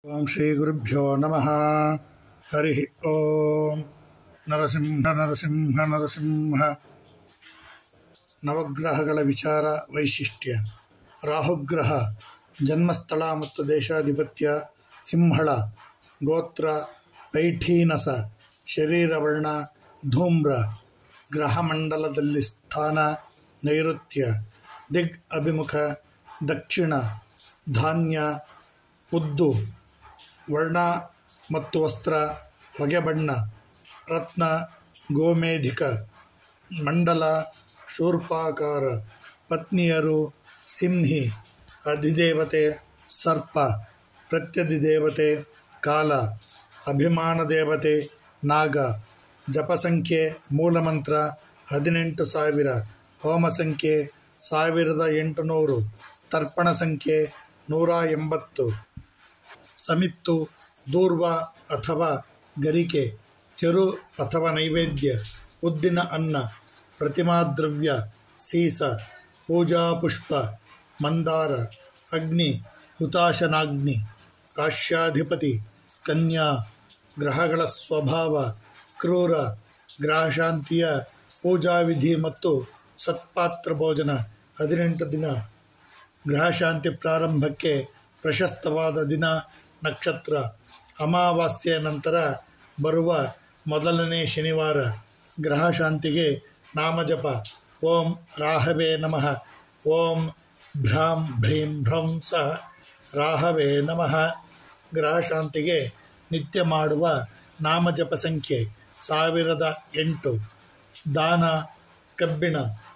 ಓಂ ಶ್ರೀ ಗುರುಭ್ಯೋ ನಮಃ ಹರಿ ಓಂ ನರಸಿಂಹ ನರಸಿಂಹ ನರಸಿಂಹ ನವಗ್ರಹಗಳ ವಿಚಾರ ವೈಶಿಷ್ಟ್ಯ ರಾಹುಗ್ರಹ ಜನ್ಮಸ್ಥಳ ಮತ್ತು ದೇಶಾಧಿಪತ್ಯ ಸಿಂಹಳ ಗೋತ್ರ ಪೈಠೀನಸ ಶರೀರವರ್ಣ ಧೂಮ್ರ ಗ್ರಹಮಂಡಲದಲ್ಲಿ ಸ್ಥಾನ ನೈಋತ್ಯ ದಿಗ್ ಅಭಿಮುಖ ದಕ್ಷಿಣ ಧಾನ್ಯ ಉದ್ದು ವರ್ಣ ಮತ್ತು ವಸ್ತ್ರ ಹೊಗೆ ಬಣ್ಣ ರತ್ನ ಗೋಮೇಧಿಕ ಮಂಡಲ ಶೂರ್ಪಾಕಾರ ಪತ್ನಿಯರು ಸಿಂಹಿ ಅಧಿದೇವತೆ ಸರ್ಪ ಪ್ರತ್ಯಧಿದೇವತೆ ಕಾಲ ಅಭಿಮಾನ ದೇವತೆ ನಾಗ ಜಪಸಂಖ್ಯೆ ಮೂಲಮಂತ್ರ ಹದಿನೆಂಟು ಸಾವಿರ ಹೋಮ ಸಂಖ್ಯೆ ಸಾವಿರದ ಎಂಟುನೂರು ತರ್ಪಣ ಸಂಖ್ಯೆ ನೂರ ಎಂಬತ್ತು ಸಮಿತ್ತು ದೂರ್ವ ಅಥವಾ ಗರಿಕೆ ಚೆರು ಅಥವಾ ನೈವೇದ್ಯ ಉದ್ದಿನ ಅನ್ನ ಪ್ರತಿಮಾದ್ರವ್ಯ ಸೀಸ ಪೂಜಾ ಪುಷ್ಪ ಮಂದಾರ ಅಗ್ನಿ ಹುತಾಶನಾಗ್ನಿ ಕಾಶ್ಯಾಧಿಪತಿ ಕನ್ಯಾ ಗ್ರಹಗಳ ಸ್ವಭಾವ ಕ್ರೂರ ಗ್ರಹಶಾಂತಿಯ ಪೂಜಾವಿಧಿ ಮತ್ತು ಸತ್ಪಾತ್ರ ಭೋಜನ ಹದಿನೆಂಟು ದಿನ ಗ್ರಹಶಾಂತಿ ಪ್ರಾರಂಭಕ್ಕೆ ಪ್ರಶಸ್ತವಾದ ದಿನ ನಕ್ಷತ್ರ ಅಮಾವಾಸ್ಯೆಯ ನಂತರ ಬರುವ ಮೊದಲನೇ ಶನಿವಾರ ಗ್ರಹಶಾಂತಿಗೆ ನಾಮಜಪ ಓಂ ರಾಹವೇ ನಮಃ ಓಂ ಭ್ರಾಂ ಭ್ರೀಂ ಭ್ರಂ ಸಹ ರಾಹವೇ ನಮಃ ಗ್ರಹಶಾಂತಿಗೆ ನಿತ್ಯ ಮಾಡುವ ನಾಮಜಪ ಸಂಖ್ಯೆ ಸಾವಿರದ ಎಂಟು ದಾನ ಕಬ್ಬಿಣ